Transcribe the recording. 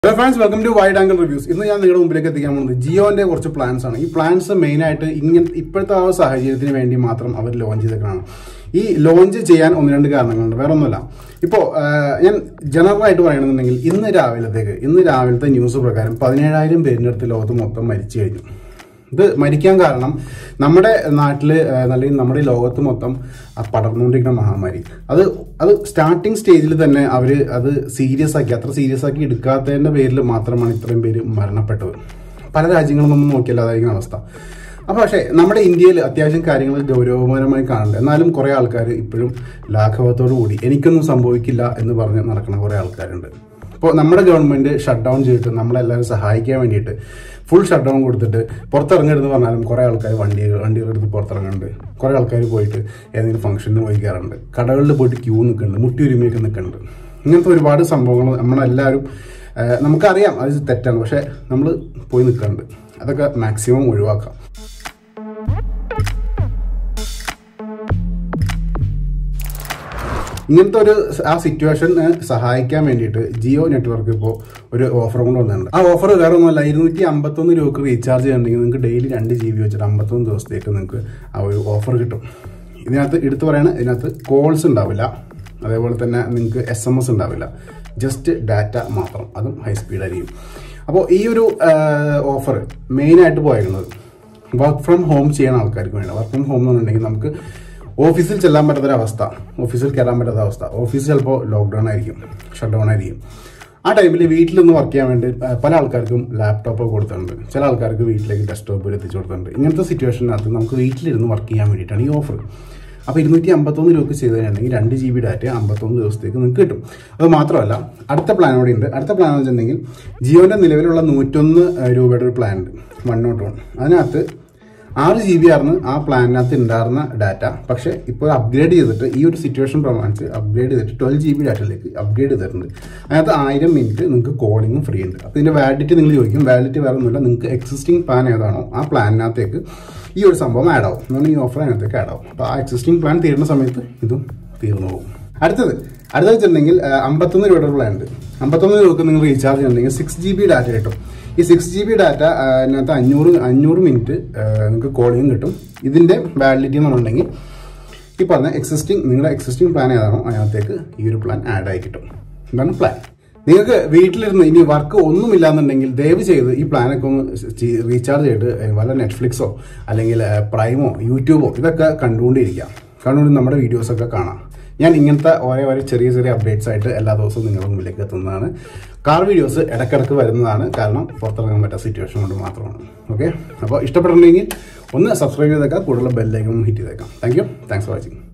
hello friends welcome to wide angle reviews ഇന്ന് ഞാൻ നിങ്ങളുടെ മുമ്പിലേക്ക് എത്തിക്കാൻ പോകുന്നത് ജിയോന്റെ കുറച്ച് പ്ലാൻസ് ആണ് ഈ പ്ലാൻസ് മെയിൻ ആയിട്ട് ഇങ്ങനെ ഇപ്പോഴത്തെ ആ സാഹചര്യത്തിന് വേണ്ടി മാത്രം അവർ ലോഞ്ച് ചെയ്തേക്കാണ് ഈ ലോഞ്ച് ചെയ്യാൻ ഒന്ന് രണ്ട് കാരണങ്ങളുണ്ട് വേറെ ഒന്നുമല്ല ഇപ്പോൾ ഞാൻ ജനറൽ ആയിട്ട് പറയുകയാണെന്നുണ്ടെങ്കിൽ ഇന്ന് രാവിലത്തേക്ക് ഇന്ന് രാവിലത്തെ ന്യൂസ് പ്രകാരം പതിനേഴായിരം പേരിൻ്റെ അടുത്ത് ലോകത്ത് മൊത്തം മരിച്ചു കഴിഞ്ഞു ഇത് മരിക്കാൻ കാരണം നമ്മുടെ നാട്ടിൽ അല്ലെങ്കിൽ നമ്മുടെ ഈ ലോകത്ത് മൊത്തം ആ പടർന്നുകൊണ്ടിരിക്കുന്ന മഹാമാരി അത് അത് സ്റ്റാർട്ടിങ് സ്റ്റേജിൽ തന്നെ അവർ അത് സീരിയസ് ആക്കി അത്ര സീരിയസ് ആക്കി എടുക്കാത്തതിന്റെ പേരിൽ മാത്രമാണ് ഇത്രയും പേര് മരണപ്പെട്ടത് പല രാജ്യങ്ങളും നമ്മൾ നോക്കിയാൽ അതായിരിക്കും അവസ്ഥ അപ്പോൾ പക്ഷേ നമ്മുടെ ഇന്ത്യയിൽ അത്യാവശ്യം കാര്യങ്ങൾ ഗൗരവപരമായി കാണുന്നുണ്ട് എന്നാലും കുറേ ആൾക്കാർ ഇപ്പോഴും ലാഘവത്തോടു കൂടി എനിക്കൊന്നും സംഭവിക്കില്ല എന്ന് പറഞ്ഞ് നടക്കുന്ന കുറേ ആൾക്കാരുണ്ട് ഇപ്പോൾ നമ്മുടെ ഗവൺമെന്റ് ഷട്ട് ഡൗൺ ചെയ്തിട്ട് നമ്മളെല്ലാവരും സഹായിക്കാൻ വേണ്ടിയിട്ട് ഫുൾ ഷട്ട് ഡൗൺ കൊടുത്തിട്ട് പുറത്തിറങ്ങരുതെന്ന് പറഞ്ഞാലും കുറേ ആൾക്കാർ വണ്ടി വണ്ടികളെടുത്ത് പുറത്തിറങ്ങുന്നുണ്ട് കുറേ ആൾക്കാർ പോയിട്ട് ഏതെങ്കിലും ഫംഗ്ഷന് പോയി കയറുന്നുണ്ട് കടകളിൽ പോയിട്ട് ക്യൂ നിൽക്കുന്നുണ്ട് മുട്ടി ഒരുമിയൊക്കെ നിൽക്കുന്നുണ്ട് ഇങ്ങനത്തെ ഒരുപാട് സംഭവങ്ങൾ നമ്മളെല്ലാവരും ആ, നമുക്കറിയാം അത് തെറ്റാണ് പക്ഷേ നമ്മൾ പോയി നിൽക്കുന്നുണ്ട് അതൊക്കെ മാക്സിമം ഒഴിവാക്കാം ഇങ്ങനത്തെ ഒരു സ- ആ സിറ്റുവേഷന് സഹായിക്കാൻ വേണ്ടിയിട്ട് ജിയോ നെറ്റ്വർക്ക് ഇപ്പോൾ ഒരു ഓഫർ കൊണ്ട് വന്നിട്ടുണ്ട് ആ ഓഫർ വേറെ ഒന്നുമല്ല ഇരുന്നൂറ്റി അമ്പത്തൊന്ന് രൂപക്ക് റീചാർജ് ചെയ്യണമെങ്കിൽ നിങ്ങൾക്ക് ഡെയിലി രണ്ട് ജി ബി വെച്ചിട്ട് അമ്പത്തൊന്ന് ദിവസത്തേക്ക് നിങ്ങൾക്ക് ആ ഒരു ഓഫർ കിട്ടും ഇതിനകത്ത് എടുത്തു പറയണ ഇതിനകത്ത് കോൾസ് ഉണ്ടാവില്ല അതേപോലെ തന്നെ നിങ്ങൾക്ക് എസ് എം എസ് ഉണ്ടാവില്ല ജസ്റ്റ് ഡാറ്റ മാത്രം അതും ഹൈ സ്പീഡ് ആയിരിക്കും അപ്പോൾ ഈ ഒരു ഓഫർ മെയിനായിട്ട് പോയേക്കുന്നത് വർക്ക് ഫ്രം ഹോം ചെയ്യുന്ന ആൾക്കാർക്ക് വേണ്ട വർക്ക് ഫ്രം ഹോം എന്ന് പറഞ്ഞിട്ടുണ്ടെങ്കിൽ നമുക്ക് ഓഫീസിൽ ചെല്ലാൻ പറ്റാത്തൊരവസ്ഥ ഓഫീസിൽ കയറാൻ പറ്റാത്ത അവസ്ഥ ഓഫീസ് ചിലപ്പോൾ ലോക്ക്ഡൗൺ ആയിരിക്കും ഷട്ട് ഡൗൺ ആയിരിക്കും ആ ടൈമിൽ വീട്ടിൽ നിന്ന് വർക്ക് ചെയ്യാൻ വേണ്ടി പ- പല ആൾക്കാർക്കും ലാപ്ടോപ്പ് കൊടുത്തിട്ടുണ്ട് ചില ആൾക്കാർക്ക് വീട്ടിലേക്ക് ഡെസ്ക്ടോപ്പ് എത്തിച്ചു കൊടുത്തിട്ടുണ്ട് ഇങ്ങനത്തെ സിറ്റുവേഷനകത്ത് നമുക്ക് വീട്ടിലിരുന്ന് വർക്ക് ചെയ്യാൻ വേണ്ടിയിട്ടാണ് ഈ ഓഫർ അപ്പോൾ ഇരുന്നൂറ്റി അമ്പത്തൊന്ന് രൂപ ചെയ്ത് കഴിഞ്ഞിട്ടുണ്ടെങ്കിൽ രണ്ട് ജി ബി ഡാറ്റ അമ്പത്തൊന്ന് ദിവസത്തേക്ക് നിങ്ങൾക്ക് കിട്ടും അത് മാത്രമല്ല അടുത്ത പ്ലാൻ കൂടി ഉണ്ട് അടുത്ത പ്ലാൻ എന്ന് വെച്ചിട്ടുണ്ടെങ്കിൽ ജിയോന്റെ നിലവിലുള്ള നൂറ്റൊന്ന് രൂപയുടെ ഒരു പ്ലാൻ ഉണ്ട് വൺ നോട്ട് വൺ അതിനകത്ത് ആറ് ജി ബി ആയിരുന്നു ആ പ്ലാനിനകത്ത് ഉണ്ടായിരുന്ന ഡാറ്റ പക്ഷേ ഇപ്പോൾ അപ്ഗ്രേഡ് ചെയ്തിട്ട് ഈ ഒരു സിറ്റുവേഷൻ പ്രമാണിച്ച് അപ്ഗ്രേഡ് ചെയ്തിട്ട് ട്വൽവ് ജി ബി ഡാറ്റയിലേക്ക് അപ്ഗ്രേഡ് ചെയ്തിട്ടുണ്ട് അതിനകത്ത് ആയിരം മിനിറ്റ് നിങ്ങൾക്ക് കോളിങ്ങും ഫ്രീ ഉണ്ട് അപ്പോൾ ഇതിന്റെ വാലിഡിറ്റി നിങ്ങൾ ചോദിക്കും വാലിഡിറ്റി വേറെ ഒന്നുമില്ല നിങ്ങൾക്ക് എക്സിസ്റ്റിംഗ് പ്ലാൻ ഏതാണോ ആ പ്ലാനിനകത്തേക്ക് ഈ ഒരു സംഭവം ആഡ് ആവും എന്നാണ് ഈ ഓഫർ അതിനകത്തേക്ക് ആഡ് ആവും അപ്പോൾ ആ എക്സിസ്റ്റിംഗ് പ്ലാൻ തീരുന്ന സമയത്ത് ഇതും തീർന്നു പോകും അടുത്തത് അടുത്തത് വെച്ചിട്ടുണ്ടെങ്കിൽ ആ, അമ്പത്തൊന്ന് രൂപയുടെ പ്ലാൻ ഉണ്ട് അമ്പത്തൊന്ന് രൂപക്ക് നിങ്ങൾ റീചാർജ് ചെയ്യണമെങ്കിൽ സിക്സ് ജി ബി ഡാറ്റ കിട്ടും ഈ സിക്സ് ജി ബി ഡാറ്റ അതിനകത്ത് അഞ്ഞൂറ് അഞ്ഞൂറ് മിനിറ്റ് നിങ്ങൾക്ക് കോളിംഗ് കിട്ടും ഇതിന്റെ വാലിഡിറ്റി എന്ന് പറഞ്ഞിട്ടുണ്ടെങ്കിൽ ഈ പറഞ്ഞ എക്സിസ്റ്റിംഗ് നിങ്ങളുടെ എക്സിസ്റ്റിംഗ് പ്ലാൻ ഏതാണോ അതിനകത്തേക്ക് ഈ ഒരു പ്ലാൻ ആഡ് ആയി കിട്ടും ഇതാണ് പ്ലാൻ നിങ്ങൾക്ക് വീട്ടിലിരുന്ന് ഇനി വർക്ക് ഒന്നുമില്ല എന്നുണ്ടെങ്കിൽ ദയവ് ചെയ്ത് ഈ പ്ലാനൊക്കെ ഒന്ന് റീചാർജ് ചെയ്തിട്ട് വല്ല നെറ്റ്ഫ്ലിക്സോ അല്ലെങ്കിൽ ഏഹ്, പ്രൈമോ യൂട്യൂബോ ഇതൊക്കെ കണ്ടുകൊണ്ടിരിക്കാം കണ്ടുകൊണ്ട് നമ്മുടെ വീഡിയോസൊക്കെ കാണാം ഞാൻ ഇങ്ങനത്തെ ഓരോ ഓരോ ചെറിയ ചെറിയ അപ്ഡേറ്റ്സ് ആയിട്ട് എല്ലാ ദിവസവും നിങ്ങളുടെ മുമ്പിലേക്ക് എത്തുന്നതാണ് കാർ വീഡിയോസ് ഇടയ്ക്കിടയ്ക്ക് വരുന്നതാണ് കാരണം പുറത്തിറങ്ങാൻ പറ്റാത്ത സിറ്റുവേഷൻ കൊണ്ട് മാത്രമാണ് ഓക്കെ അപ്പോൾ ഇഷ്ടപ്പെട്ടിട്ടുണ്ടെങ്കിൽ ഒന്ന് സബ്സ്ക്രൈബ് ചെയ്തേക്കാം കൂടുതൽ ബെല്ലൈക്കും ഹിറ്റ് ചെയ്തേക്കാം thank you thanks for watching